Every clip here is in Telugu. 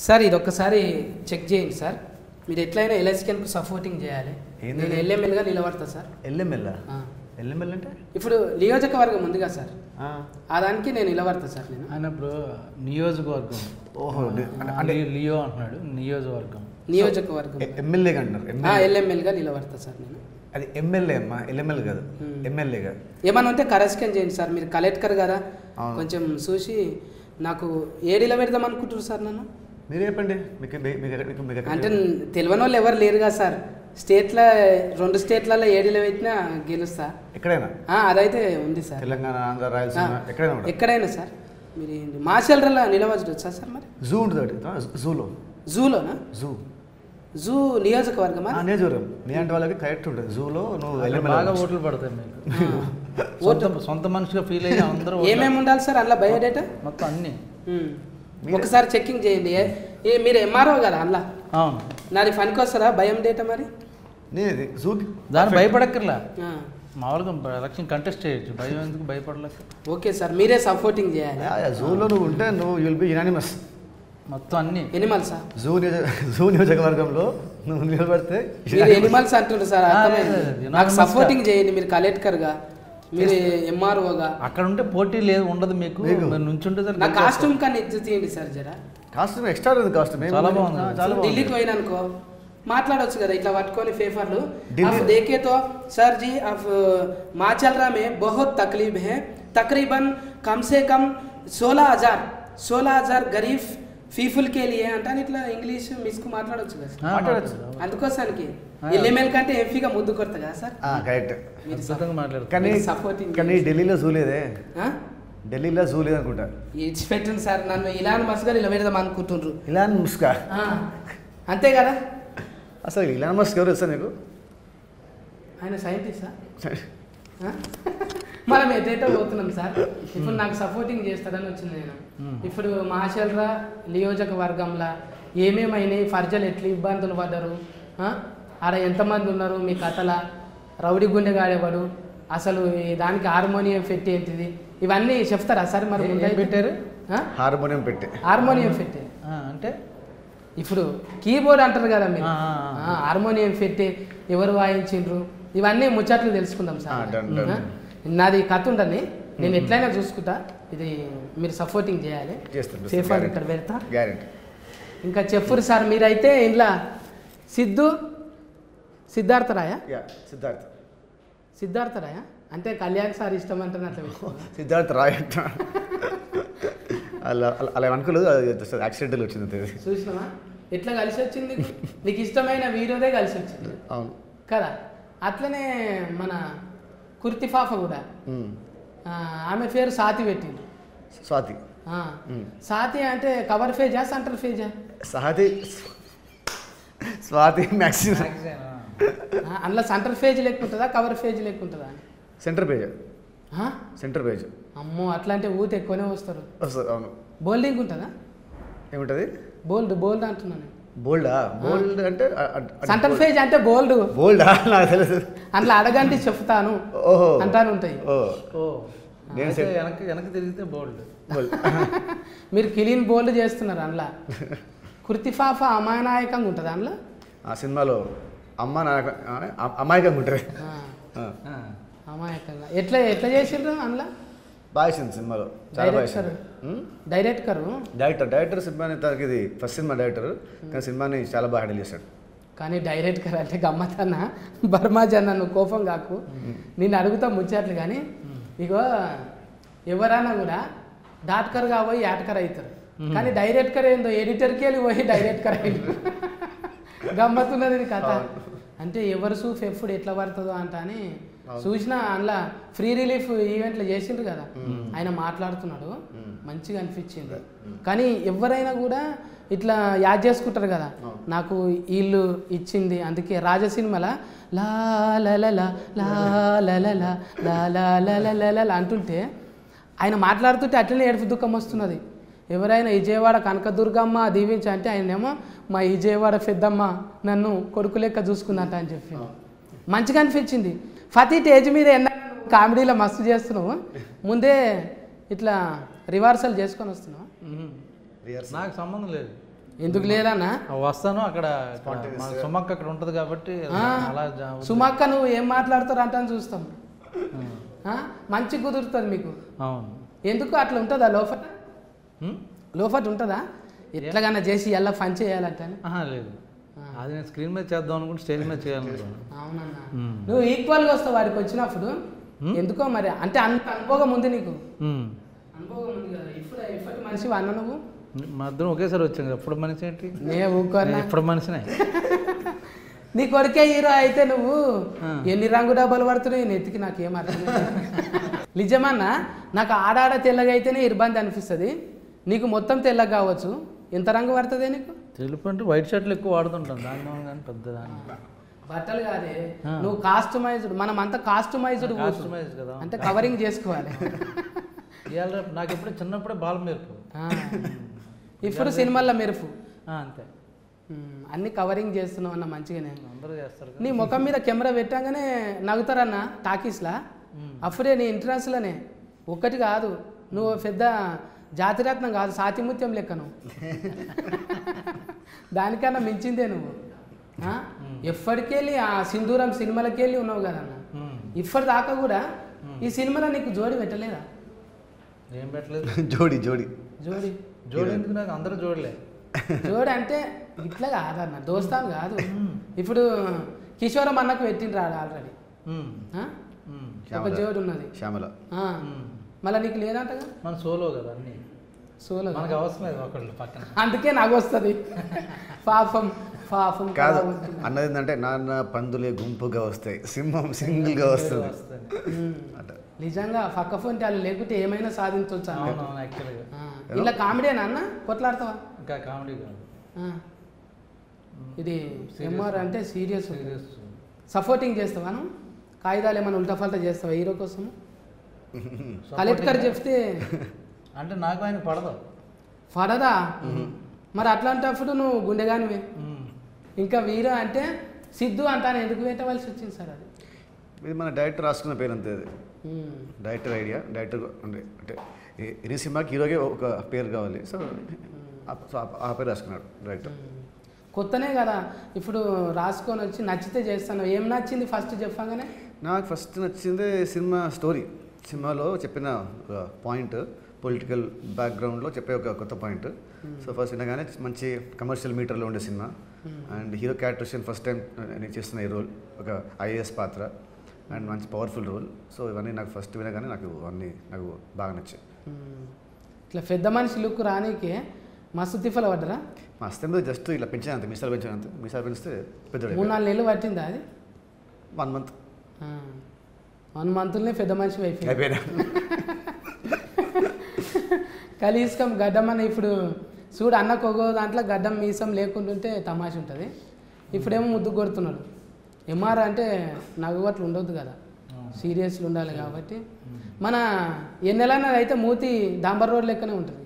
సార్ ఇది ఒక్కసారి చెక్ చేయండి సార్ మీరు ఎట్లయినా ఎలక్ట్రికల్కు సపోర్టింగ్ చేయాలి ఏంది? నేను ఎల్ఎంఎల్గా నిలబడతా సార్ ఎల్ఎంఎల్ ఆ. ఎల్ఎంఎల్ అంటే ఇప్పుడు నియోజకవర్గం ఉందిగా సార్ ఆ. ఆ దానికి నేను నిలబడతా సార్ నేను ఆయన ఇప్పుడు నియోజకవర్గం ఓహో డి- అంటే- ఆ, అంటే లి- లియో అంటున్నాడు నియోజకవర్గం నియోజకవర్గం ఎమ్మెల్యేగా అంటున్నారు ఎమ్మెల్యే ఎల్ఎంఎల్గా నిలబడతా సార్ నేను అది ఎమ్మెల్యే అమ్మా ఎల్ఎంఎల్ కాదు Hmm. ఎమ్మెల్యేగా ఏమన్నా ఉంటే కరెస్కెన్ చేయండి సార్ మీరు కలెక్టర్ కదా అవును. కొంచెం చూసి నాకు ఏడిలో పెడదాం అనుకుంటారు సార్ నన్ను మీరు చెప్పండి మీకు మీకు మీకు ఎక్కడ- మీకు- మీకు ఎక్కడ- అంటే తెలియని వాళ్ళు ఎవరు లేరుగా సార్ స్టేట్లో రెండు స్టేట్లలో ఏడిలో పెట్టినా గెలుస్తా ఎక్కడైనా ఆ, అదైతే ఉంది సార్ తెలంగాణ ఆంధ్ర ఆ, రాయలసీమ ఎక్కడైనా కూడా ఎక్కడైనా సార్ మీరు ఏంటి మాషల్రలో నిలవచ్చు సార్ మరి జూ ఉంటుంది ఒకటి జూలో జూలోనా జూ జూ నియోజకవర్గమా నియోజకవర్గం నీ అంటే వాళ్ళకి కరెక్ట్ ఉంటుంది జూలో నువ్వు అక్కడ ఎల్ఎంఎల్ బాగా ఓట్లు పడతాయి మీకు సొంత సొంత మనిషిగా ఫీల్ అయ్యి అందరూ ఓట్లు- ఏమేమి ఉండాలి సార్ అందులో బయోడేటా మొత్తం అన్ని ఉమ్. మీరే- ఒకసారి చెక్కింగ్ చేయండి ఏ- ఏ మీరు ఎంఆర్ఓ కదా అందులో అవును నాది పనికి వస్తారా భయం డేటా మరి నేను జూకి దాన్ని భయపడక్కర్లా ఆ. మామూలుగా ఎలక్షన్ కంటెస్ట్ చేయొచ్చు భయం ఎందుకు భయపడలేక ఓకే సార్ మీరే సపోర్టింగ్ చేయాలి జూలో నువ్వు ఉంటే నువ్వు యుల్ బి యునానిమస్ మొత్తం అన్ని ఎనిమల్సా జూ నియోజక జూ నియోజకవర్గంలో నువ్వు నిలబడితే మీరు ఎనిమల్స్ అంటుండ్రు సార్ ఆ, అర్థమైంది లేదు, లేదు, నాకు unanimous సపోర్టింగ్ చేయండి మీరు కలెక్టర్గా మీరు ఎంఆర్ఓగా అక్కడ ఉంటే పోటీ లేదు ఉండదు మీకు మీకు. మీరు నుంచుంటే సరే నా గెలిచేస్తారు. కాస్ట్యూమ్ కానీ ఇజ్జత్ తీయండి సార్ జరా కాస్ట్యూమ్ ఎక్స్ట్రా ఉంది కాస్ట్యూమ్ ఏం చాలా ఉంది? బాగుంది. ఆ, చాలా ఢిల్లీకి బాగుంది పోయిననుకో మాట్లాడొచ్చు కదా ఇట్లా పట్టుకొని పేపర్లు ఢిల్లీ- अब देखे तो सर जी अब माचलरा में बहुत तकलीफ है तकरीबन कम से कम सोलह हजार सोलह हजार गरीब పీపుల్ కే లియే అంటాను ఇట్లా ఇంగ్లీష్ మిస్కు మాట్లాడొచ్చు కదా ఆ, మాట్లాడొచ్చు. మాట్లాడచ్చు. అందుకోసానికి ఆ. ఎల్ఎంఎల్ కంటే ఎంపీగా ముద్దు కొడతా కదా సార్ కరెక్ట్ మీరు అద్భుతంగా మాట్లాడతారు కానీ మీరు supporting కానీ ఢిల్లీలో జూ లేదే ఆ? ఢిల్లీలో జూ లేదనుకుంటా ఇచ్చిపెట్టండి సార్ నన్ను ఇలాన్ మస్గా నిలబెడదాం అనుకుంటుండ్రు ఇలాన్ ముస్కా ఆ, అంతే కదా అసలు ఇలాన్ మస్క్ ఎవరు వస్తా నీకు ఆయన సైంటిస్టా ఆ? మనం ఎటైతే పోతున్నాం సార్ ఇప్పుడు నాకు సపోర్టింగ్ చేస్తారని వచ్చింది నేను మ్మ్. ఇప్పుడు మాషల్రా నియోజకవర్గంలో ఏమేమైనాయి ఫర్జలు ఎట్లా ఇబ్బందులు పడ్డారు ఆ? ఆడ ఎంతమంది ఉన్నారు మీ కథల రౌడీ గుండె గాడేవాడు అసలు ఈ దానికి హార్మోనియం ఫెట్ ఏంటిది ఇవన్నీ చెప్తారా సార్ మరి ఏ- ముందే ఏం పెట్టారు? ఆ? హార్మోనియం పెట్టి హార్మోనియం ఫెట్ ఆ, అంటే ఇప్పుడు కీబోర్డ్ అంటారు కదా మీరు ఆ, ఆ, ఆ. ఆ, హార్మోనియం పెట్టి ఎవరు వాయించిండ్రు ఇవన్నీ ముచ్చట్లు తెలుసుకుందాం ఆ, సార్ done, done. ఆ? నాది కథ ఉండని నేను ఎట్లయినా చూసుకుంటా ఇది మీరు సపోర్టింగ్ చేయాలి చేస్తాను, సేఫ్ guarantee. ఇక్కడ పెడతా గ్యారెంటీ ఇంకా చెప్పురు సార్ మీరైతే ఇంట్లో సిద్ధు సిద్ధార్థ రాయ యా సిద్ధార్థ్ సిద్ధార్థ రాయ అంటే కళ్యాణ్ సార్ ఇష్టం అంటున్నా అట్లా పెట్టుకో. సిద్ధార్థ్ రాయ్ అంట అలా అలా- అలా అనుకోలేదు యాక్సిడెంటల్ వచ్చింది అంతే. చూసినావా ఎట్లా కలిసి వచ్చింది నీకు ఇష్టమైన వీడియోదే కలిసి వచ్చింది అవును కదా అట్లనే మన కుర్తిఫాఫ కూడా ఉమ్. ఆ, ఆమె పేరు సాతి పెట్టిండు స్వాతి ఆ, మ్. సాతి అంటే కవర్ ఫేజా సెంటర్ ఫేజా స్వాతి స్వాతి మ్యాక్సిమం ఆ, అందులో సెంటర్ ఫేజ్ లెక్కుంటుందా కవర్ ఫేజ్ లెక్కుంటుందా సెంటర్ పేజ్ ఆ? సెంటర్ పేజ్ అమ్మో అట్లా అంటే ఊత ఎక్కువనే వస్తారు వస్తుంది అవును బోల్డింగ్ ఉంటుందా ఏముంటుంది బోల్డ్ బోల్డ్ అంటున్నాను బోల్డా బోల్డ్ అంటే సెంటర్ ఫేజ్ అంటే బోల్డ్ బోల్డా నాకు తెలుసు అందులో అడగండి చెప్తాను ఓహో అంటాను ఉంటాయి ఓ ఓ నేను అయితే సెట్- వెనక్కి వెనక్కి తిరిగితే బోల్డ్ బోల్డ్ మీరు క్లీన్ బోల్డ్ చేస్తున్నారు అందులో కుర్తిఫాఫ అమాయనాయకంగా ఉంటుంది అందులో ఆ సినిమాలో అమ్మ నాకు అమాయకంగా ఉంటుంది ఆ, ఆ. అమాయకంగా ఎట్లా ఎట్లా చేసిండ్రు అందులో బాగా వేసింది సినిమాలో చాలా బాగా డైరెక్టర్ వేసింది ఉమ్? డైరెక్టర్ డైరెక్టర్ డైరెక్టర్ సినిమాని తనకి ఇది ఫస్ట్ సినిమా డైరెక్టర్ కానీ సినిమాని చాలా బాగా హ్యాండిల్ చేశాడు కానీ డైరెక్టర్ అంటే గమ్మతన్న బర్మాజన్న నువ్వు కోపం కాకు నేను అడుగుతా ముచ్చట్లు కానీ ఇగో ఎవరైనా కూడా డాట్కర్ పోయి యాటకర్ అవుతారు కానీ డైరెక్టర్ ఏందో ఎడిటర్కి వెళ్ళి పోయి డైరెక్టర్ అయ్యారు గమ్మత్తున్నది ఇది కథ అంటే ఎవరు సూఫ్ ఎప్పుడు ఎట్లా పడుతుందో అంట అని చూసిన అందులో ఫ్రీ రిలీఫ్ ఈవెంట్లు చేసిండ్రు కదా ఆయన మాట్లాడుతున్నాడు మంచిగా అనిపించింది కానీ ఎవరైనా కూడా ఇట్లా యాడ్ చేసుకుంటారు కదా నాకు వీళ్ళు ఇచ్చింది అందుకే రాజ సినిమాల లా లా లా లా లా లా లా లా లా లా లా లా లా లా లా అంటుంటే ఆయన మాట్లాడుతుంటే అట్లనే ఏడుపు దుఃఖం వస్తున్నది ఎవరైనా విజయవాడ కనకదుర్గమ్మ దీవించి అంటే ఆయనేమో మా విజయవాడ పెద్దమ్మ నన్ను కొడుకు లెక్క చూసుకుందంట అని చెప్పి మంచిగా అనిపించింది ప్రతి స్టేజ్ మీద ఎన్న కామెడీలో మస్తు చేస్తున్నావు ముందే ఇట్లా రివర్సల్ చేసుకొని వస్తున్నావు నాకు సంబంధం లేదు ఎందుకు లేదన్నా ఆ వస్తాను అక్కడ అక్కడ మన సుమక్క అక్కడ ఉంటుంది కాబట్టి ఆ, అలా జా- సుమక్క నువ్వు ఏం మాట్లాడతారు అంటాను చూస్తాం ఉమ్. ఆ? మంచి కుదురుతుంది మీకు అవును ఎందుకు అట్లా ఉంటుందా లోఫట్ ఉమ్? లోఫట్ ఉంటుందా ఎట్లాగన్నా చేసి ఎలా ఫన్ చేయాలంటే ఆహా, లేదు అది నేను స్క్రీన్ మీద చేద్దాం అనుకుంటే స్టేజ్ మీద చేయాలనుకున్నాను అవునన్నా ఉమ్. నువ్వు ఈక్వల్గా వస్తావు వాడికి వచ్చినప్పుడు ఎందుకో మరి అంటే అంత అనుభవం ఉంది నీకు ఉమ్. అనుభవం ఉంది కదా ఇప్పుడు ఇప్పటి మనిషి అన్న నువ్వు మా ఇద్దరం ఒకేసారి వచ్చాం కదా ఎప్పుడు మనిషి ఏంటి నే ఊరుకోనా ఎప్పుడు మనిషినే నీ కొడుకే హీరో అయితే నువ్వు ఆ. ఎన్ని రంగు డబ్బాలు పడుతున్నాయి నెత్తికి నాకేం అర్థం నిజమన్నా నాకు ఆడాడ తెల్లగా అయితేనే ఇబ్బంది అనిపిస్తుంది నీకు మొత్తం తెల్లగా కావచ్చు ఎంత రంగు పడుతుంది నీకు తెలుపు అంటే వైట్ షర్ట్లు ఎక్కువ వాడుతుంటాం దాని మూలం కానీ పెద్ద దాని బట్టలు కాదే ఆ. నువ్వు కాస్టమైజ్డ్ మనం అంతా కాస్టమైజ్డ్ కాస్టమైజ్ కదా అంటే కవరింగ్ చేసుకోవాలి ఇవాళ రేపు నాకు ఎప్పుడే చిన్నప్పుడే బాల మెరుపు ఆ. ఇప్పుడు సినిమాల్లో మెరుపు ఆ, అంతే ఉమ్, అన్ని కవరింగ్ చేస్తున్నావు అన్న మంచిగానే అందరూ చేస్తారు కదా నీ ముఖం మీద కెమెరా పెట్టగానే నవ్వుతారన్న టాకీస్లా ఉమ్. అప్పుడే నీ ఇంట్రెస్ట్లోనే ఒక్కటి కాదు నువ్వు పెద్ద జాతిరత్నం కాదు సాతిముత్యం లెక్క నువ్వు దానికన్నా మించిందే నువ్వు ఆ? ఎప్పటికెళ్ళి ఆ సింధూరం సినిమాలకి వెళ్ళి ఉన్నావు కదన్న ఉమ్. ఇప్పటి దాకా కూడా ఈ సినిమాలో నీకు జోడి పెట్టలేదా ఏం పెట్టలేదు జోడి జోడి జోడి జోడి ఎందుకు నాకు అందరూ జోడలే జోడి అంటే ఇట్లా కాదన్న దోస్తాను కాదు ఇప్పుడు కిషోరం అన్నకు పెట్టిండ్రు ఆల్రెడీ ఉమ్. ఆ? ఉమ్. ఒక శ్యామల. జోడి ఉన్నది శ్యామల ఆ. ఉమ్. మళ్ళీ నీకు లేదంటగా మన సోలో కదా అన్ని సోలో మనకు అవసరం లేదు ఒకళ్ళు పక్కన అందుకే నాకు వస్తుంది పాపం పాపం కాదు కదా ఉంటుంది. అన్నది ఏంటంటే నాన్న పందులే గుంపుగా వస్తాయి సింహం సింగిల్గా వస్తుంది వస్తాయి. ఉమ్. అట్లా నిజంగా పక్క ఫోన్ వాళ్ళు లేకుంటే ఏమైనా సాధించవచ్చు అన్న అవునవును యాక్చువల్గా ఆ. ఇలా కామెడీనా అన్న కొట్లాడతావా ఇంకా కామెడీ కాదు ఆ. ఇది ఎంఆర్ అంటే సీరియస్ సీరియస్ సపోర్టింగ్ చేస్తావా నువ్వు? కాగితాలు ఏమైనా ఉల్టా ఫల్టా చేస్తావా హీరో కోసం కలెక్టర్ చెప్తే అంటే నాకు ఆయన పడదు పడదా మరి అట్లాంటప్పుడు నువ్వు గుండెగానివే ఉమ్. ఇంకా వీరు అంటే సిద్ధు అంటాను ఎందుకు పెట్టవలసి వచ్చింది సార్ అది ఇది మన డైరెక్టర్ రాసుకున్న పేరు అంతే అది ఉమ్. డైరెక్టర్ ఐడియా డైరెక్టర్ అంటే అంటే ఏ- ఎనీ సినిమాకి హీరోకి ఒక పేరు కావాలి సో ఆ- సో ఆ- ఆ పేరు రాసుకున్నాడు డైరెక్టర్ ఉమ్. కొత్తనే కదా ఇప్పుడు రాసుకొని వచ్చి నచ్చితే చేస్తాను ఏం నచ్చింది ఫస్ట్ చెప్పగానే నాకు ఫస్ట్ నచ్చింది సినిమా స్టోరీ సినిమాలో చెప్పిన ఒక పాయింట్ పొలిటికల్ బ్యాక్గ్రౌండ్లో చెప్పే ఒక కొత్త పాయింట్ సో ఫస్ట్ వినగానే మంచి కమర్షియల్ మీటర్లో ఉండే సినిమా అండ్ హీరో క్యారెక్టర్షన్ ఫస్ట్ టైం నేను చేస్తున్న ఈ రోల్ ఒక ఐఏఎస్ పాత్ర అండ్ మంచి పవర్ఫుల్ రోల్ సో ఇవన్నీ నాకు ఫస్ట్ వినగానే నాకు అన్నీ నాకు బాగా నచ్చాయి ఉమ్. ఇట్లా పెద్ద మనిషి లుక్ రానీకే మస్తు తిఫల పడ్డరా మా అస్తం జస్ట్ ఇలా పెంచాను అంతే మిసాలు పెంచాను అంతే మిసాలు పెంచితే పెద్దోడు మూడు నాలుగు నెలలు పట్టిందా అది వన్ మంత్ వన్ మంత్లోనే పెద్ద మనిషి అయిపోయింది అయిపోయినా కలీస్కం గడ్డం అని ఇప్పుడు చూడు అన్నకు ఒక్కో దాంట్లో గడ్డం మీసం లేకుంటుంటే తమాష ఉంటుంది ఇప్పుడేమో ముద్దు కొడుతున్నాడు ఎంఆర్ అంటే నవ్వుగట్లు ఉండొద్దు కదా సీరియస్లు ఉండాలి కాబట్టి మన ఎన్నెలన్నా అయితే మూతి డాంబర్ రోడ్ లెక్కనే ఉంటుంది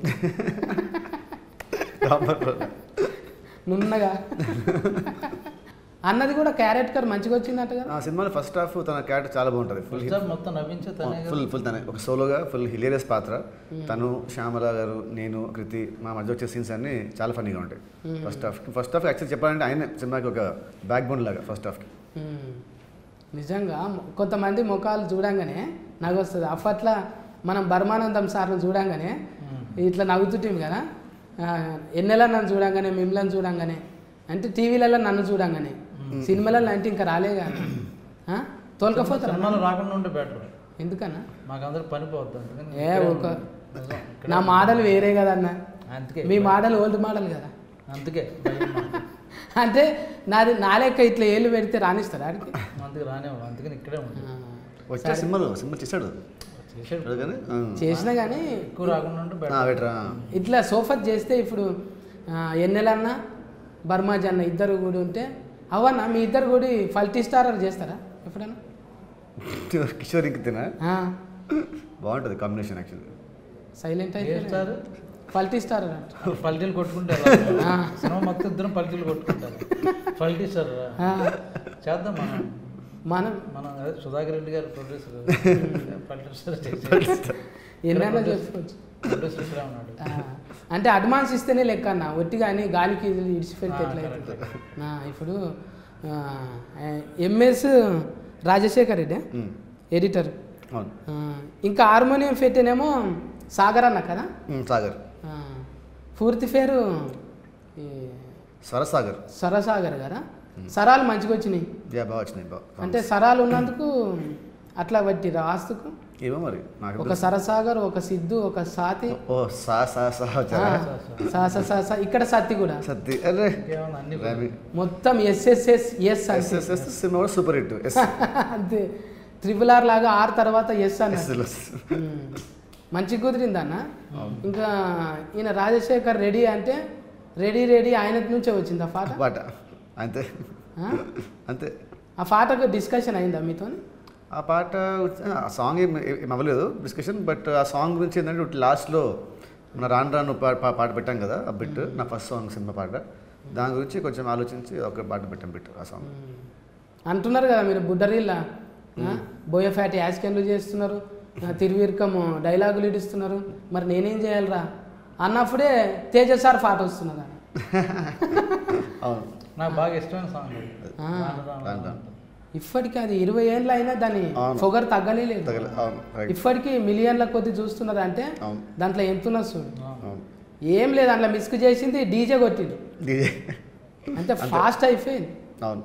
నున్నగా అన్నది కూడా క్యారెట్ కర్ మంచిగా వచ్చిందట కదా ఆ సినిమాలో ఫస్ట్ హాఫ్ తన క్యారెక్టర్ చాలా బాగుంటుంది ఫుల్ ఫస్ట్ మొత్తం నవ్వించే తనే కదా. ఫుల్ ఫుల్ తనే ఒక సోలోగా ఫుల్ హిలేరియస్ పాత్ర తను శ్యామల గారు నేను కృతి మా మధ్య వచ్చే సీన్స్ అన్ని చాలా ఫన్నీగా ఉంటాయి first half first half actual చెప్పాలంటే ఆయన సినిమాకి ఒక బ్యాక్ బోన్ లాగా ఫస్ట్ హాఫ్కి ఉమ్. నిజంగా కొంతమంది ముఖాలు చూడంగానే నవ్వు వస్తుంది అప్పట్లో మనం బర్మానందం సార్ను చూడంగానే ఇట్లా నవ్వుతుంటాం కదా ఆ, ఎన్నెలా నన్ను చూడంగానే మిమ్మల్ని చూడంగానే అంటే టీవీలలో నన్ను చూడంగానే సినిమాలలో అంటే ఇంకా రాలే కదా ఆ? తోలుకపోతారా సినిమాలో రాకుండా ఉంటే బెటర్ ఎందుకన్నా మాకు అందరూ పని పోవద్దు అందుకని ఏ ఇక్కడే ఒక ఉన్నాం. నిజం, ఇక్కడే నా మోడల్ వేరే కదన్నా అందుకే మీ మోడల్ ఓల్డ్ మోడల్ కదా అందుకే భయం మాకు. అంటే నాది నా లెక్క ఇట్లా ఏళ్ళు పెడితే రాణిస్తారా ఆడికి అందుకే రానేవాడు అందుకని ఇక్కడే ఉంది ఆ. వచ్చే సినిమాలో సినిమా చేశాడు చేసాడు చూడు కానీ ఆ. చేసినా కానీ ఎక్కువ రాకుండా ఉంటే ఆ, బెటర్ వెట్రా ఇట్లా సోఫత్ చేస్తే ఇప్పుడు ఆ, ఎన్నెలన్న బర్మాజ్ అన్న ఇద్దరు కూడా ఉంటే అవన్న మీ ఇద్దరు కూడా ఫల్టీ స్టార్ చేస్తారా ఎప్పుడన్నా కిషోర్ ఇంకితేనా ఆ, బాగుంటుంది కాంబినేషన్ యాక్చువల్లీ సైలెంట్ ఏ అయితే స్టార్ ఫల్టీ స్టార్ అంట పల్టీలు కొట్టుకుంటే ఎలా ఉంటుంది? ఆ. సినిమా మొత్తం ఇద్దరం పల్టీలు కొట్టుకుంటారు పల్టీ సార్ ఆ, చేద్దాం మనం మనం మనం అదే సుధాకర్ రెడ్డి గారు ప్రొడ్యూసర్ పల్టీ సార్ ఎన్నైనా చేసుకోవచ్చు ప్రొడ్యూసర్ ఇక్కడే ఉన్నాడు ఆ, అంటే అడ్వాన్స్ ఇస్తేనే లెక్క అన్న ఒట్టి కానీ గాలికి ఇడిచిపెడితే ఆ, ఎట్లయితే నా ఇప్పుడు ఎంఎస్ రాజశేఖర్ రెడ్డి మ్మ్. ఎడిటర్ అవును ఆ, ఇంకా హార్మోనియం పెట్టేనేమో సాగర్ అన్న కదా మ్మ్, సాగర్ ఆ, పూర్తి పేరు ఈ స్వరసాగర్ సరసాగర్ కదా సరాలు మంచిగా వచ్చినాయి యా బాగా వచ్చినాయి బాగా అంటే సరాలు ఉన్నందుకు అట్లా పట్టిరా ఆస్తుకు ఏమో మరి నాకు ఒక సరసాగర్ ఒక సిద్ధు ఒక సాతి ఓ సా సా సా ఆ, వచ్చారా సా సా సా సా ఇక్కడ సత్తి కూడా సత్తి అరే ఇంకేమన్నా అన్ని రవి మొత్తం SSS S S S S సినిమా కూడా సూపర్ హిట్ ఎస్ అంతే త్రిపుల్ ఆర్ లాగా ఆర్ తర్వాత ఎస్ అన్న ఎస్ మంచి కుదిరింది అన్న ఇంకా ఈయన రాజశేఖర్ రెడీ అంటే రెడీ రెడీ ఆయన నుంచే వచ్చింది ఆ పాట పాట అంతే ఆ? అంతే ఆ పాటకు డిస్కషన్ అయిందా మీతో ఆ పాట వచ్చి- ఆ సాంగ్ ఏం ఏం అవ్వలేదు డిస్కషన్ బట్ ఆ సాంగ్ గురించి ఏంటంటే ఇటు లాస్ట్లో మన రాను రాను పా- పా- పాట పెట్టాం కదా ఆ బిట్ నా ఫస్ట్ సాంగ్ సినిమా పాట దాని గురించి కొంచెం ఆలోచించి ఒక పాట పెట్టాం బిట్ ఆ సాంగ్ అంటున్నారు కదా మీరు బుడ్డరీల్లా బోయఫాటి యాస్కెన్లు చేస్తున్నారు ఆ, తిరువీర్కము డైలాగులు ఇడుస్తున్నారు మరి నేనేం చేయాలిరా అన్నప్పుడే తేజ సార్ పాట వస్తున్నది అన్న. అవును నాకు బాగా ఇష్టమైన సాంగ్ అది. ఆ. రాను రాను రాను రాను. ఇప్పటికి అది ఇరవై ఏళ్ళు అయినా దాని అవును. పొగరు తగ్గలేదు తగల అవును రైట్ ఇప్పటికి మిలియన్ల కొద్ది చూస్తున్నారు అంటే అవును దాంట్లో ఎంతున్నది చూడు అవును ఏం లేదు అందులో మిస్క్ చేసింది డీజే కొట్టిండు డీజే అంతే ఫాస్ట్ అయిపోయింది అవును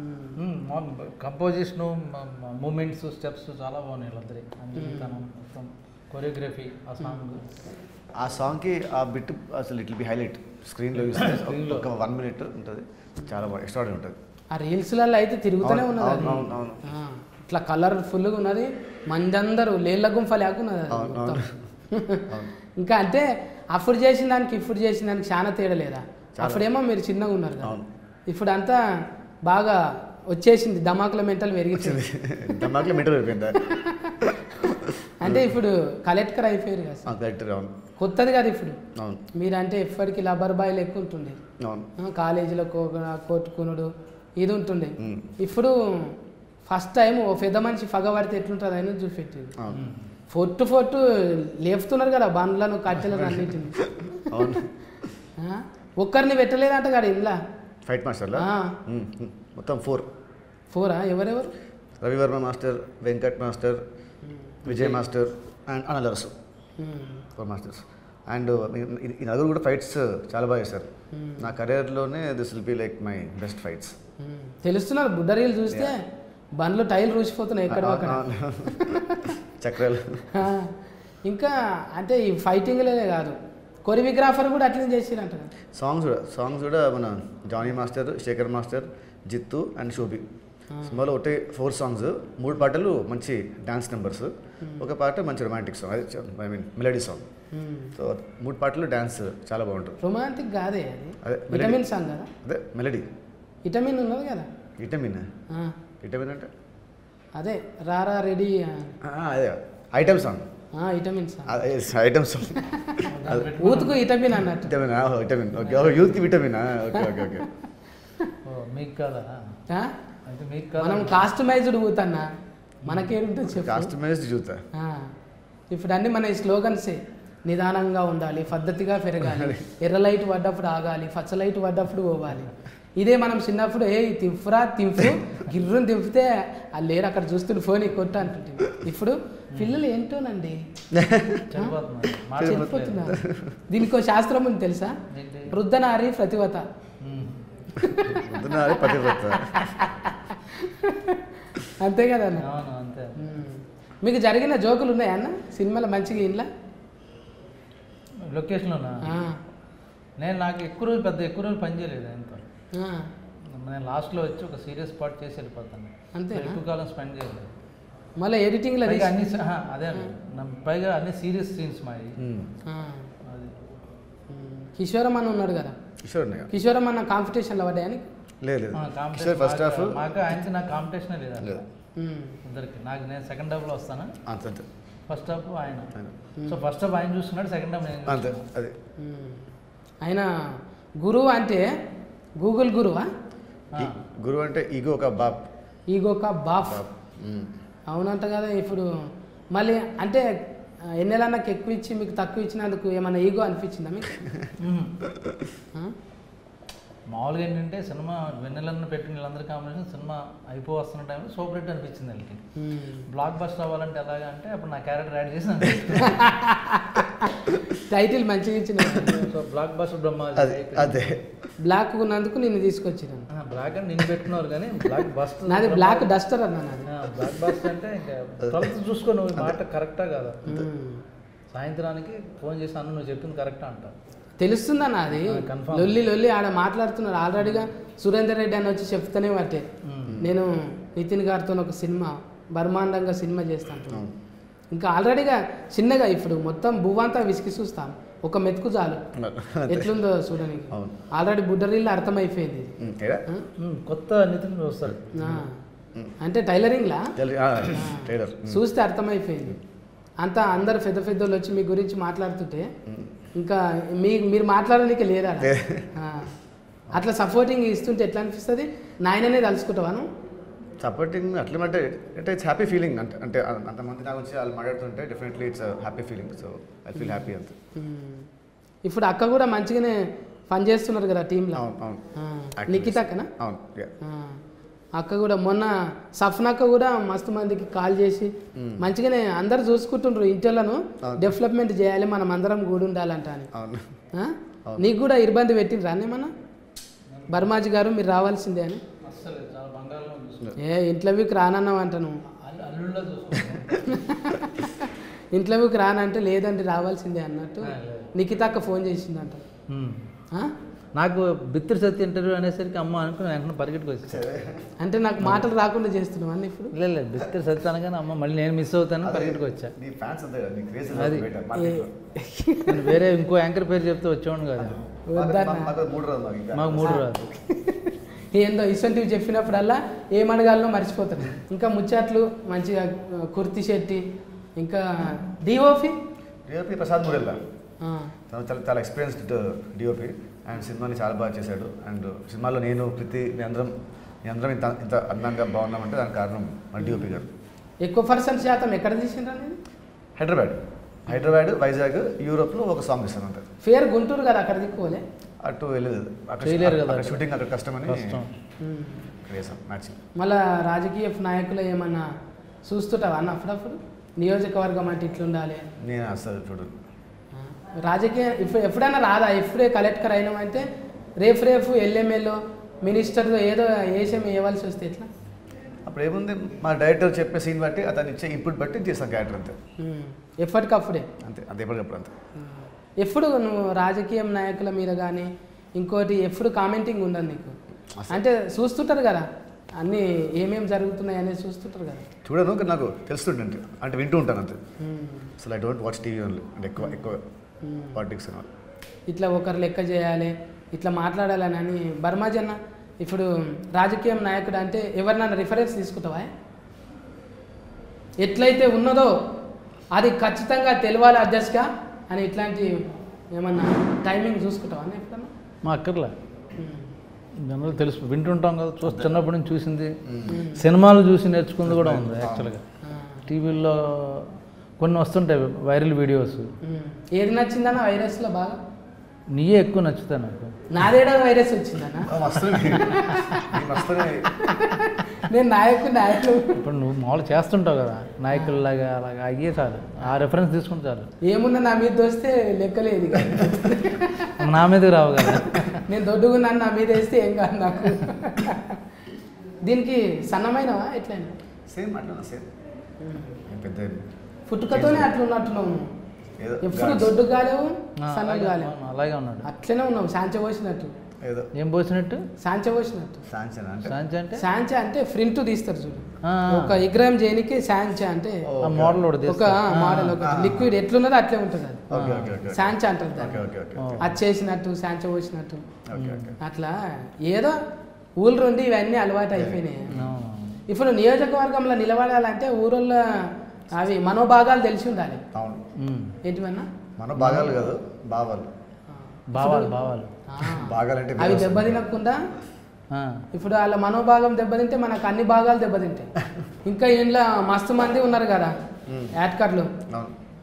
కంపోజిషను మూమెంట్స్ స్టెప్స్ చాలా బాగున్నాయి వీళ్ళందరి తన మొత్తం కొరియోగ్రఫీ ఆ సాంగ్ ఆ సాంగ్కి ఆ బిట్ అసలు ఇట్ బి హైలైట్ స్క్రీన్లో చూస్తే Screen లో. ఒక వన్ మినిట్ ఉంటుంది చాలా బాగా ఎక్స్ట్రాడీ ఉంటుంది ఆ రీల్స్లలో అయితే తిరుగుతూనే అవును, ఉన్నది అది అవును, అవును, ఆ, ఇట్లా కలర్ఫుల్గా ఉన్నది మందందరూ లేళ్ళ గుంఫ లేకున్నది అది అవును, మొత్తం. అవును. ఇంకా అంటే అప్పుడు చేసిన దానికి ఇప్పుడు చేసిన దానికి చాలా తేడా లేదా చాలా. అప్పుడేమో మీరు చిన్నగా ఉన్నారు కదా అవును. ఇప్పుడు అంతా బాగా వచ్చేసింది ధమాకుల మెంటల్ పెరిగింది దమాకులో మీటర్ అయిపోయిందా అంటే ఇప్పుడు కలెక్టర్ అయిపోయారు కదా సార్. కరెక్ట్ అవును కొత్తది కదా ఇప్పుడు అవును మీరంటే ఎప్పటికీ లబ్బర్ బాయ్ లెక్క ఉంటుండే అవును ఆ, కాలేజీలో కో కొట్టుకునుడు ఇది ఉంటుండే మ్మ్. ఇప్పుడు ఫస్ట్ టైం ఓ పెద్ద మనిషి పగబడితే ఎట్లుంటుంది అని చూపెట్టింది అవును ఫొట్టు ఫొట్టు లేపుతున్నారు కదా బండ్లను కట్టెలను అన్నిటిని అవును ఆ? ఒక్కరిని పెట్టలేదంట కదా ఇంట్లో ఫైట్ మాస్టర్లా ఆ. మ్మ్, మ్మ్. మొత్తం ఫోర్ ఫోరా ఎవరెవరు Ravi Varma master Venkat master Vijay master and అనలర్స్ మ్మ్. ఫోర్ మాస్టర్స్ అండ్ ఈ నలుగురు కూడా ఫైట్స్ చాలా బాగా చేశారు మ్మ్. నా కెరియర్లోనే this will be like my best fights hmm. తెలుస్తున్నారు బుడ్డరీలు చూస్తే బండ్లు టైర్లు రూసిపోతున్నాయి ఎక్కడ అక్కడ చక్రాలు ఆ, ఇంకా అంటే ఈ ఫైటింగ్లే కాదు కొరియోగ్రాఫర్ కూడా అట్లనే చేసిరంట కదా సాంగ్స్ కూడా సాంగ్స్ కూడా మన Jani master Sekhar master Jithu and Shobi సినిమాలో ఒకటే ఫోర్ సాంగ్స్ మూడు పాటలు మంచి డాన్స్ నెంబర్స్ ఒక పాట మంచి రొమాంటిక్ సాంగ్ అదే ఐ మీన్ మెలడీ సాంగ్ మ్మ్. సో మూడు పాటలు డాన్స్ చాలా బాగుంటుంది రొమాంటిక్ కాదే అది అదే విటమిన్ సాంగ్ కదా అదే మెలడీ విటమిన్ ఉన్నది కదా విటమిన్ ఆ, విటమిన్ అంటే అదే రారా రెడీ ఆ, అదే item song vitamin song item song ఊతుకు విటమిన్ అన్నట్టు విటమిన్ విటమిన్ ఓకే యూత్కి విటమిన్ ఓకే ఓకే ఓకే ఓ మీకు కాదా ఆ? అయితే మీకు కాదా మనం కాస్టమైజ్డ్ ఊతన్నా మనకేంటో చెప్పు కాస్టమైజ్డ్ చూతా ఆ, ఇప్పుడు అన్ని మన స్లోగన్సే నిదానంగా ఉండాలి పద్ధతిగా పెరగాలి ఎర్ర లైట్ పడ్డప్పుడు ఆగాలి పచ్చ లైట్ పడ్డప్పుడు పోవాలి ఇదే మనం చిన్నప్పుడు ఏ తింపురా తింపు గిర్రుని తింపితే ఆ లేరు అక్కడ చూస్తుంటే ఫోన్ కొట్టు అంటుంటే ఇప్పుడు పిల్లలు ఏంటోనండి చనిపోతున్నారు మాట చెప్పిపోతున్నా దీనికి ఒక శాస్త్రం ఉంది తెలుసా ఏంటి? వృద్ధనారి ప్రతివత మ్మ్. పొద్దున్న అది పతివ్రత అంతే కదా అన్న అవును అంతే ఉమ్. మీకు జరిగిన జోకులు ఉన్నాయా అన్న సినిమాలో మంచిగా ఇంట్లో లొకేషన్లోనా నేను నాకు ఎక్కువ రోజులు పెద్ద ఎక్కువ రోజులు పని చేయలేదు ఆయనతో నేను లాస్ట్లో వచ్చి ఒక సీరియస్ పార్ట్ చేసి వెళ్ళిపోతాను అంతేనా? ఎక్కువ కాలం స్పెండ్ చేయలేదు మళ్ళీ ఎడిటింగ్లో పైగా అన్ని స- ఆహా, అదే నా- పైగా అన్ని సీరియస్ సీన్స్ మావి అది కిషోరం అన్న ఉన్నాడు కదా కిషోర్ ఉన్నాయా? కిషోరం అన్న కాంపిటీషన్లో పడ్డాయని లేదు లేదు ఆ, కిషోర్ కాంపిటీషన్ ఫస్ట్ హాఫ్ మాకు- మాకు ఆయనకి నాకు కాంపిటీషన్ లేదు అసలు. లేదు ఇద్దరికి నాకు నేను సెకండ్ హాఫ్లో వస్తాను అంతే అంతే ఫస్ట్ హాఫ్ ఆయన ఆయన. సో ఫస్ట్ హాఫ్ ఆయన చూస్తున్నాడు సెకండ్ హాఫ్ నేను అంతే చూస్తున్నాను. అది ఆయన గురువు అంటే గూగుల్ గురువా ఆ. ఈ- గురువు అంటే ఈగో ఒక బాప్ ఈగోక బాఫ్ బాప్ మ్మ్. అవునంట కదా ఇప్పుడు మళ్ళీ అంటే ఆ, ఎన్నెలన్నకి ఎక్కువ ఇచ్చి మీకు తక్కువ ఇచ్చినందుకు ఏమన్నా ఈగో అనిపించిందా మీకు మ్మ్. ఆ? మామూలుగా ఏంటంటే సినిమా వెన్నెలన్న పెట్టిన వీళ్ళందరి కాంబినేషన్ సినిమా అయిపో వస్తున్న టైంలో సూపర్ హిట్ అనిపించింది వాళ్ళకి మ్మ్. బ్లాక్ బస్టర్ అవ్వాలంటే ఎలాగా అంటే అప్పుడు నా క్యారెక్టర్ యాడ్ చేసి టైటిల్ మంచిగా ఇచ్చిన సో బ్లాక్ బస్టర్ బ్రహ్మ అదే అదే బ్లాక్ ఉన్నందుకు నిన్ను తీసుకొచ్చిన బ్లాక్ అని నేను పెట్టుకున్నారు కానీ బ్లాక్ బస్టర్ నాది బ్లాక్ డస్టర్ అన్నా నాది బ్లాక్ బస్టర్ అంటే ఇంకా ట్వెల్త్ చూసుకో నువ్వు ఈ మాట కరెక్టా కాదా మ్మ్. సాయంత్రానికి ఫోన్ చేసి అన్న నువ్వు చెప్పింది కరెక్టా అంట తెలుస్తుందా నాది ఆ, confirm. లొల్లి లొల్లి ఆడ మాట్లాడుతున్నారు ఆల్రెడీగా సురేందర్ రెడ్డి అని వచ్చి చెప్తానే పట్టే నేను నితిన్ గారితో ఒక సినిమా బర్మాండంగా సినిమా చేస్తాను అవును. ఇంకా ఆల్రెడీగా చిన్నగా ఇప్పుడు మొత్తం భూవంతా విసికి చూస్తాం ఒక మెతుకు చాలు ఎట్లుందో చూడడానికి అవును. ఆల్రెడీ బుడ్డరీళ్ళు అర్థమైపోయింది ఇది. ఉమ్, ఏడా? ఆ? ఉమ్, కొత్త నితిన్ వస్తాడు ఆ. అంటే టైలరింగ్లా తెలి- ఆ, ట్రైలర్ ఉమ్. చూస్తే అర్థమైపోయింది అంతా అందరు పెద్ద పెద్దోళ్ళు వచ్చి మీ గురించి మాట్లాడుతుంటే ఇంకా మీ మీరు మాట్లాడడానికి లేదా లే. అట్లా సపోర్టింగ్ ఇస్తుంటే ఎట్లా అనిపిస్తుంది నాయననే తలుచుకుంటావాను సపోర్టింగ్ అట్లా అంటే అంటే ఇట్స్ హ్యాపీ ఫీలింగ్ అంటే అంటే అంతమంది నా గురించి వాళ్ళు మాట్లాడుతుంటే definitely it's happy feeling so I feel happy అంతే ఉమ్. ఇప్పుడు అక్క కూడా మంచిగానే పని చేస్తున్నారు కదా టీంలో అవును అవును Activist. నిఖిత అక్కనా అవును yeah. ఆ. అక్క కూడా మొన్న సఫ్నక్క కూడా మస్తు మందికి కాల్ చేసి మ్మ్. మంచిగానే అందరు చూసుకుంటుండ్రు ఇంటిలను అవును. డెవలప్మెంట్ చేయాలి మనం అందరం కూడా ఉండాలంట అని అవును ఆ? అవును. నీకు కూడా ఇబ్బంది పెట్టిండ్రా ఏమన్నా బర్మాజీ గారు మీరు రావాల్సిందే అని అస్సలు చాలా బంగారంలో చూసుకుంటాడు ఏ ఇంట్లోకి రానన్నావు అంట నువ్వు అల్లుళ్ళ చూసుకుంటాడు ఇంట్లోకి రానంటే లేదండి రావాల్సిందే అన్నట్టు ఆ, లేదు. నిఖితక్క ఫోన్ చేసిందంట ఆ? నాకు బిత్తిరి సత్య ఇంటర్వ్యూ అనేసరికి అమ్మ అనుకుని వెంటనే పరిగెట్టుకు వచ్చేసాడు అంటే నాకు మాటలు రాకుండా చేస్తున్నావు అన్న ఇప్పుడు లేదు లేదు బిత్తిరి సత్య అనగానే అమ్మ మళ్ళీ నేను మిస్ అవుతాను పరిగెట్టుకు వచ్చా నీ ఫ్యాన్స్ అంతే కదా నీ క్రేజ్ అది. నేను వేరే ఇంకో యాంకర్ పేరు చెప్తే వచ్చేవాడు కదా వద్దన్నా. మూడు రోజులు మాకు ఇంకా. మాకు మూడు రాదు ఏందో ఇసొంటివి చెప్పినప్పుడల్లా ఏమడగాలనో మర్చిపోతాను ఇంకా ముచ్చట్లు మంచిగా ఆ, కుర్తి శెట్టి ఇంకా డిఓపి డిఓపి ప్రసాద్ మురెల్లా తను చాలా చాలా ఎక్స్పీరియన్స్డ్ డిఓపి అండ్ సినిమాని చాలా బాగా చేశాడు అండ్ సినిమాలో నేను ప్రతి మీ అందరం మీ అందరం ఇంత ఇంత అందంగా బాగున్నామంటే దానికి కారణం మన డిఓపి గారు ఎక్కువ పర్సెంట్ శాతం ఎక్కడ తీసిండ్రా నేను హైదరాబాద్ హైదరాబాద్ వైజాగ్ యూరోప్లో ఒక సాంగ్ ఇస్తాను అంతే ఫేర్ గుంటూరు కదా అక్కడ దిక్కుకోలే అటు వెళ్ళలేదు అక్కడ చేయలేరు కదా. అక్కడ షూటింగ్ అక్కడ కష్టమని కష్టం ఇక్కడ చేసాం మ్యాచింగ్ మళ్ళా రాజకీయ నాయకులు ఏమన్నా చూస్తుంటావా అన్న అప్పుడప్పుడు నియోజకవర్గం అంటే ఇట్లుండాలి నేను అసలు చూడు ఆ, రాజకీయ ఇప్పుడు ఎప్పుడైనా రాదా ఇప్పుడే కలెక్టర్ అయినామంటే రేపు రేపు ఎల్ఎంఎల్లో మినిస్టర్తో ఏదో ఏషం వేయవలసి వస్తే ఎట్లా అప్పుడు ఏముంది మా డైరెక్టర్ చెప్పే సీన్ బట్టి అతను ఇచ్చే ఇన్పుట్ బట్టి చేస్తాం క్యారెక్టర్ అంతే ఉమ్, ఎప్పటికప్పుడే అంతే అంతే ఎప్పటికప్పుడు అంతే ఎప్పుడు నువ్వు రాజకీయ నాయకుల మీద కానీ ఇంకోటి ఎప్పుడు కామెంటింగ్ ఉండదు నీకు అంటే చూస్తుంటారు కదా అన్నీ ఏమేమి జరుగుతున్నాయి అనేది చూస్తుంటారు కదా చూడను కానీ నాకు తెలుస్తుంటే అంటే అంటే వింటూ ఉంటాను అంతే ఉమ్, అసలు I don't watch TV only అంటే ఎక్కువ ఎక్కువ ఉమ్. పాలిటిక్స్ అని ఇట్లా ఒకరు లెక్క చేయాలి ఇట్లా మాట్లాడాలని అని బర్మాజన్న ఇప్పుడు రాజకీయం నాయకుడు అంటే ఎవరినైనా రిఫరెన్స్ తీసుకుంటావా ఎట్లయితే ఉన్నదో అది ఖచ్చితంగా తెలవాలి అధ్యక్షగా అని ఇట్లాంటి ఏమన్నా టైమింగ్ చూసుకుంటావా అన్న ఎప్పుడన్నా మా అక్కర్లే ఉమ్. జనరల్ తెలుసు వింటుంటాం కదా చూసి చిన్నప్పటి నుంచి చూసింది సినిమాలు చూసి నేర్చుకుంది కూడా ఉంది యాక్చువల్గా ఆ. టీవీల్లో కొన్ని వస్తుంటాయి వైరల్ వీడియోస్ ఉమ్. ఏది నచ్చిందన్న వైరస్లో బాగా నీయే ఎక్కువ నచ్చుతాయి నాకు నాదేడా వైరస్ వచ్చిందన్న మస్తున్నాయి మస్తున్నాయి నేను నాయకు నాయకులు ఇప్పుడు నువ్వు మామూలు చేస్తుంటావు కదా నాయకుల్లాగా అలాగా అయ్యే చాలు ఆ రెఫరెన్స్ తీసుకుంటే చాలు ఏమున్నా నా మీద వస్తే లెక్కలేదు ఇక. నా మీదకి రావు కదా నేను దొడ్డుగున్నాను నా మీద వేస్తే ఏం కాదు నాకు దీనికి సన్నమైనవా ఎట్లయినా సేమ్ అట్లా సేమ్ పెద్ద పుట్టుకతోనే అట్లా ఉన్నట్టున్నావు నువ్వు ఏదో ఎప్పుడు గాడ్స్. దొడ్డు కాలేవు ఆ, సన్నలు అలాగే కాలేవు అవును, అలాగే ఉన్నాడు అట్లనే ఉన్నావు సాంచ పోసినట్టు ఏదో ఏం పోసినట్టు సాంచ పోసినట్టు సాంక్షన్ అంటే సాంచి అంటే సాంచ అంటే ఫ్రింట్ తీస్తారు చూడు ఆ, ఒక విగ్రహం చేయనికి సాంచ అంటే ఓ. ఆ మోడల్ ఒకటి ఒక తీస్తారు. ఆ, మోడల్ ఒక ఆ. లిక్విడ్ ఎట్లున్నదో అట్లే ఉంటుంది అది ఓకే ఓకే ఓకే సాంచ అంటారు ఓకే దాన్ని ఓకే ఓకే ఓ. అది చేసినట్టు సాంచ పోసినట్టు ఓకే ఓకే అట్లా ఏదో ఊళ్ళు నుండి ఇవన్నీ అలవాటు అయిపోయినాయి అవును. ఇప్పుడు నియోజకవర్గంలో నిలబడాలంటే ఊరోళ్ళ అవి మనోభాగాలు తెలిసి ఉండాలి అవును ఉమ్. ఏంటివన్నా మన భాగాలు కాదు భావాలు భావాలు భావాలు ఆ. భాగాలంటే అవి దెబ్బతినకుండా ఆ, ఇప్పుడు వాళ్ళ మనోభాగం దెబ్బతింటే మనకు అన్ని భాగాలు దెబ్బతింటాయి ఇంకా ఇంట్లో మస్తు మంది ఉన్నారు కదా మ్మ్. యాడ్ కార్డులు అవును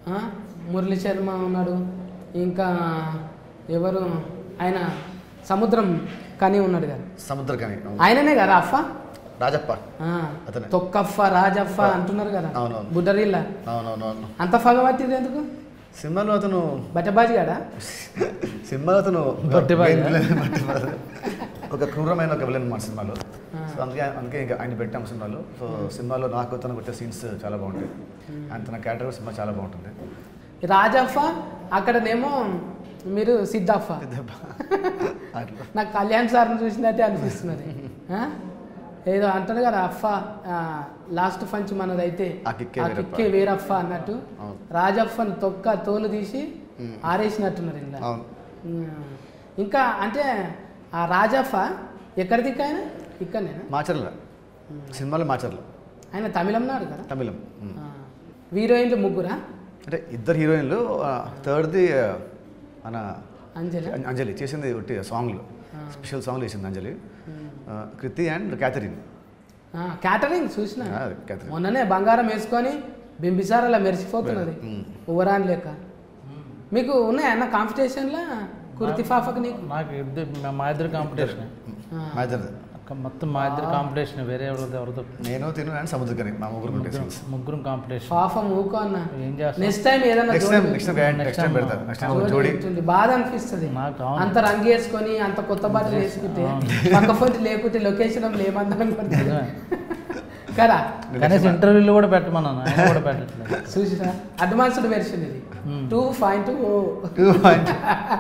ఆ? మురళీ శర్మ ఉన్నాడు ఇంకా ఎవరు ఆయన సముద్రం కని ఉన్నాడు కదా సముద్రకని ఆయననే కదా అఫ్ఫ రాజప్ప ఆ, అతనే. తొక్కఫ్ఫ రాజఫ్ఫ అంటున్నారు కదా అవునవును. బుడ్డరిల్ల అవునవునవును అంత పగబట్టింది ఎందుకు సినిమాలో అతను బట్టబాజి కాడా సినిమాలో అతను బట్టిబాజా? main villain, బట్టిబాజా. ఒక క్రూరమైన ఒక విలన్ మన సినిమాలో ఆ. సో అందుకే అందుకే ఇంకా ఆయన పెట్టాం సినిమాలో సో సినిమాలో నాకు తను కొట్టే సీన్స్ చాలా బాగుంటాయి అండ్ తన క్యారెక్టర్ సినిమా చాలా బాగుంటుంది రాజఫ్ఫ అక్కడనేమో మీరు సిద్ధఫ్ఫ అట్లా నాకు కళ్యాణ్ సార్ని చూసినట్టే అనిపిస్తున్నది ఆ? ఏదో అంటారు కదా అఫ్ఫ లాస్ట్ ఫంచ్ మనదైతే ఆ కిక్కే ఆ వేరప్ప. కిక్కే వేరఫ్ఫ అన్నట్టు అవును. రాజఫ్ఫను తొక్క తోలు తీసి ఉమ్. ఆరేసినట్టున్నారు ఇలా అవును ఉమ్. ఇంకా అంటే ఆ రాజఫ్ఫ ఎక్కడ దిక్కు ఆయన ఇక్కడనేనా మాచర్ల సినిమాలో మాచర్ల ఆయన తమిళం నాడు కదా తమిళం ఉమ్. ఆ. హీరోయిన్లు ముగ్గురా అంటే ఇద్దరు హీరోయిన్లు థర్డ్ది మన అంజలి అంజలి చేసింది ఒకటి సాంగ్లు ఆ. స్పెషల్ సాంగ్లు వేసింది అంజలి ఆ, కృతి అండ్ క్యాథరిన్ క్యాటరింగ్ చూసిన ఆ, క్యాథరిన్ మొన్ననే బంగారం వేసుకొని బింబిసార్ అలా మెరిసిపోతున్నది ఉమ్. ఓవరాన్ లేక మీకు ఉన్నాయా అన్న కాంపిటీషన్లో కుర్తి ఫాఫక్ నీకు నాకు ఇద్దరు మా ఇద్దరు కాంపిటీషన్ ఆ. మా ఇద్దరిది మొత్తం మా ఇద్దరు కాంపిటీషన్ వేరే ఎవరితో ఎవరితో నేను తిను అండ్ సముద్రకని మా ముగ్గురు ఉంటే ముగ్గురం ముగ్గురం కాంపిటీషన్ ఫాఫ మూకో అన్న ఏం చేస్తాం నెక్స్ట్ టైం ఏదైనా నెక్స్ట్ టైం జోడి next time Next next time time, పెడతాను నెక్స్ట్ టైం జోడి జోడి ఉంటుంది. బాధ అనిపిస్తుంది నాకు అవును. అంత రంగు వేసుకొని అంత కొత్త బట్టలు వేసుకుంటే అవును. పక్క ఫోన్ లేకుంటే లొకేషన్ ఏమందరం నిజమే. కదా కనీసం ఇంటర్వ్యూలు కూడా పెట్టమన్నాను ఆయన కూడా పెట్టట్లేదు చూసిరా అడ్వాన్స్డ్ వెర్షన్ ఇది Hmm. Two point O two point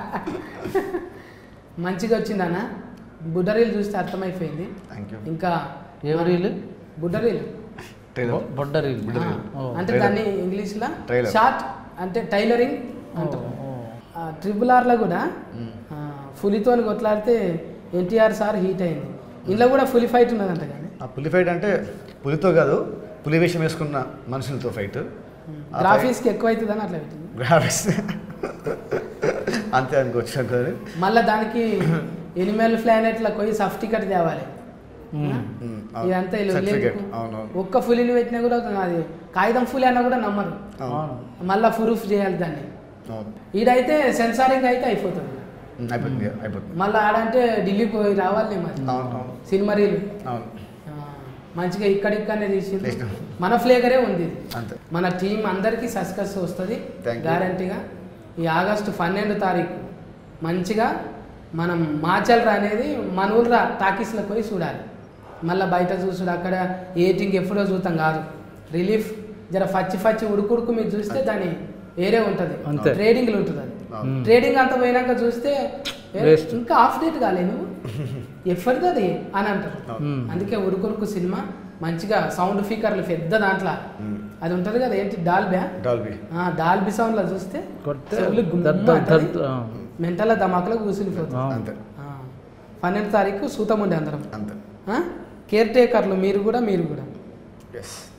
మంచిగా వచ్చిందన్న బుడ్డరీలు చూస్తే అర్థమైపోయింది థ్యాంక్ యూ ఇంకా ఎవరీలు బుడ్డరీలు టైలర్ బొడ్డ రీల్ ఆ, ఓ. అంటే Trailer. దాన్ని ఇంగ్లీష్లో Trailer. షార్ట్ అంటే టైలరింగ్ అంటారు ట్రిపుల్ ఆర్లో కూడా ఫులితో కొట్లాడితే ఎన్టీఆర్ సార్ హీట్ అయింది ఇందులో కూడా ఫుల్ ఫైట్ ఉన్నదంట కానీ ఆ పులి ఫైట్ అంటే పులితో కాదు పులి వేషం వేసుకున్న మనుషులతో ఫైట్ గ్రాఫిక్స్కి ఎక్కువ అవుతుందని అట్లా పెట్టింది గ్రాఫిక్స్ అంతే అనుకోవచ్చు అనుకోని మళ్ళీ దానికి ఎనిమల్ ప్లానెట్లకు పోయి సర్టిఫికెట్ తేవాలి మ్మ్. ఇదంతా ఇలా సర్టిఫికేట్ లేదు. అవునవును ఒక్క ఫులిని పెట్టినా కూడా అది కాగితం ఫులి అన్నా కూడా నమ్మరు అవును అవును మళ్ళీ ప్రూఫ్ చేయాలి దాన్ని అవును ఈడైతే సెన్సారింగ్ అయితే అయిపోతుంది ఉమ్, అయిపోతుంది అయిపోతుంది మళ్ళీ ఆడంటే ఢిల్లీ పోయి రావాలి మరి అవును అవును సినిమా రీలు అవును ఆ, మంచిగా ఇక్కడిక్కడనే తీసింది తీసినాం. మన ఫ్లేగరే ఉంది ఇది. అంతే మన టీం అందరికీ సక్సెస్ వస్తుంది Thank you. గ్యారంటీగా ఈ ఆగస్టు పన్నెండు తారీఖు మంచిగా మనం మాచల్రా అనేది మన ఊళ్ళ టాకీస్లో పోయి చూడాలి మళ్ళీ బయట చూసుడు అక్కడ ఏటింగ్ ఎప్పుడో చూస్తాం కాదు రిలీఫ్ జర ఫచ్చి ఫచ్చి ఉడుకుడుకు మీరు చూస్తే దాని వేరే ఉంటుంది అంతే. ట్రేడింగ్లు ఉంటుంది అది అవును. మ్మ్. ట్రేడింగ్ అంత పోయినాక చూస్తే ఏ, Waste. ఇంకా ఆఫ్ డేట్ కాలే నువ్వు ఎఫర్ది అది అని అంటారు మ్మ్. అందుకే ఉరుకురుకు సినిమా మంచిగా సౌండ్ స్పీకర్లు పెద్ద దాంట్లో ఉమ్, అది ఉంటుంది కదా ఏంటి డాల్బ్యా డాల్బీ ఆ, డాల్బీ సౌండ్లో చూస్తే కొడితే చెవులు గుమ్మ దద్ద అంటది. దద్ద ఆ. మెంటల్ ధమాకులో కూర్చునిపోతుంది అవును. అంతే ఆ, పన్నెండు తారీఖు సూతం ఉండే అందరం అంతే కేర్ టేకర్లు మీరు కూడా మీరు కూడా ఎస్